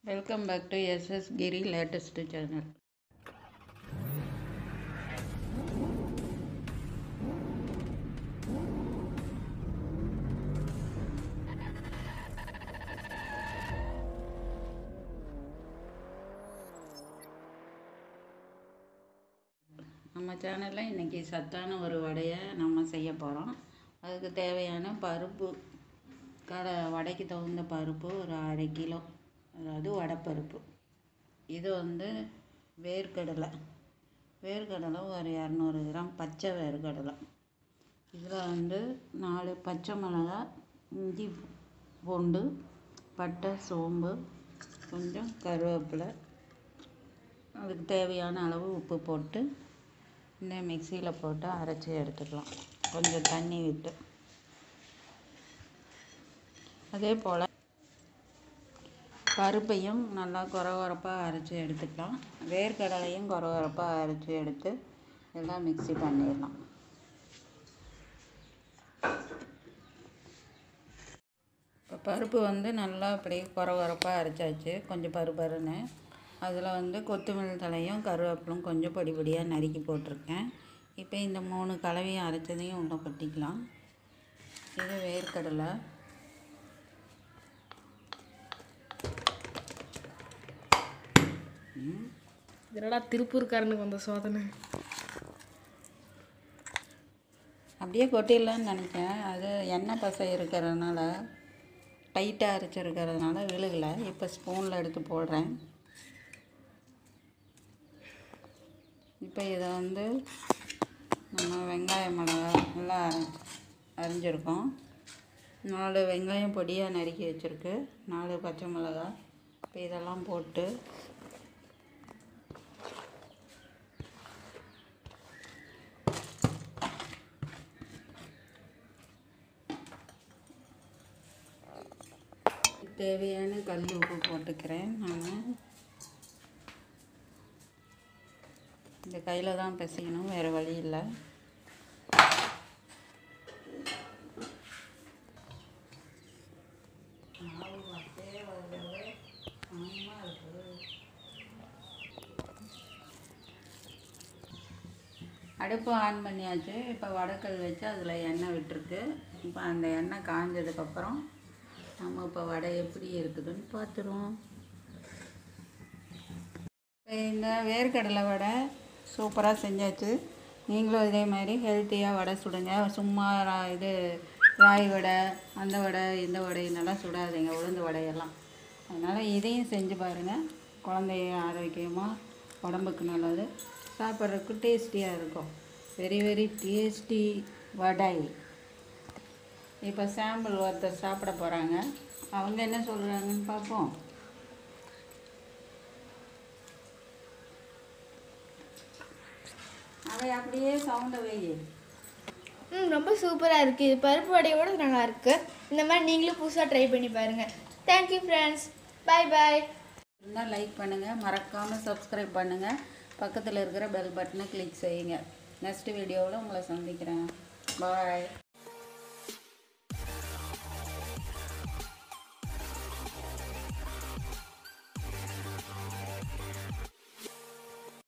welcome back to SS Giri latest channel நம்ம சேனலில் இன்றைக்கி சத்தான ஒரு வடையை நம்ம செய்ய போகிறோம் அதுக்கு தேவையான பருப்பு கடை வடைக்கு தகுந்த பருப்பு ஒரு அரை கிலோ அதாவது வடைப்பருப்பு இது வந்து வேர்க்கடலை வேர்க்கடலை ஒரு இரநூறு கிராம் பச்சை வேர்க்கடலை இதில் வந்து நாலு பச்சை மிளகா இஞ்சி பூண்டு பட்டை சோம்பு கொஞ்சம் கருவேப்பிலை அதுக்கு தேவையான அளவு உப்பு போட்டு இந்த மிக்சியில் போட்டு அரைச்சி எடுத்துக்கலாம் கொஞ்சம் தண்ணி விட்டு அதே போல் பருப்பையும் நல்லா கொரகொரப்பாக அரைச்சி எடுத்துக்கலாம் வேர்க்கடலையும் கொரகொரப்பாக அரைச்சி எடுத்து எல்லாம் மிக்ஸி பண்ணிடலாம் இப்போ பருப்பு வந்து நல்லா அப்படியே கொரகொரப்பாக அரைச்சாச்சு கொஞ்சம் பருப்பருன்னு அதில் வந்து கொத்தமல்லி தலையும் கருவேப்பிலும் கொஞ்சம் பொடி பொடியாக நறுக்கி போட்டிருக்கேன் இப்போ இந்த மூணு கலவையும் அரைச்சதையும் உள்ள கொட்டிக்கலாம் இது வேர்க்கடலை இதனடா திருப்பூர்காரனுக்கு வந்த சோதனை அப்படியே கொட்டிடலான்னு நினச்சேன் அது எண்ணெய் பசை இருக்கிறதுனால டைட்டாக அரைச்சிருக்கிறதுனால விழுகலை இப்போ ஸ்பூனில் எடுத்து போடுறேன் இப்போ இதை வந்து நம்ம வெங்காயம் மிளகா நல்லா அரை அரிஞ்சிருக்கோம் நாலு வெங்காயம் பொடியாக நறுக்கி வச்சுருக்கு நாலு பச்சை மிளகா இப்போ இதெல்லாம் போட்டு தேவையான கல் உப்பு போட்டுக்கிறேன் நான் இந்த கையில் தான் பிசைக்கணும் வேறு வழி இல்லை அடுப்பு ஆன் பண்ணியாச்சு இப்போ வடக்கல் வச்சு அதில் எண்ணெய் விட்டுருக்கு இப்போ அந்த எண்ணெய் காஞ்சதுக்கப்புறம் நம்ம இப்போ வடை எப்படி இருக்குதுன்னு பார்த்துருவோம் இப்போ இந்த வேர்க்கடலை வடை சூப்பராக செஞ்சாச்சு நீங்களும் இதே மாதிரி ஹெல்த்தியாக வடை சுடுங்க சும்மா ரா- இது ராய் வடை அந்த வடை இந்த வடையினெல்லாம் சுடாதீங்க உளுந்து வடையெல்லாம் அதனால் இதையும் செஞ்சு பாருங்கள் குழந்தைய ஆரோக்கியமாக உடம்புக்கு நல்லது சாப்பிட்றதுக்கு டேஸ்டியாக இருக்கும் வெரி வெரி டேஸ்டி வடை இப்போ சாம்பிள் ஒருத்தர் சாப்பிட போகிறாங்க அவங்க என்ன சொல்கிறாங்கன்னு பார்ப்போம் அதை அப்படியே சவுண்டை வை ம் ரொம்ப சூப்பராக இருக்குது இது பருப்பு வடையோட நல்லா இருக்கு இந்த மாதிரி நீங்களும் புதுசாக ட்ரை பண்ணி பாருங்கள் தேங்க்யூ ஃப்ரெண்ட்ஸ் பை பாய் இருந்தால் லைக் பண்ணுங்கள் மறக்காமல் சப்ஸ்கிரைப் பண்ணுங்கள் பக்கத்தில் இருக்கிற பெல் பட்டனை கிளிக் செய்யுங்க நெக்ஸ்ட் வீடியோவில் உங்களை சந்திக்கிறேன் பாய்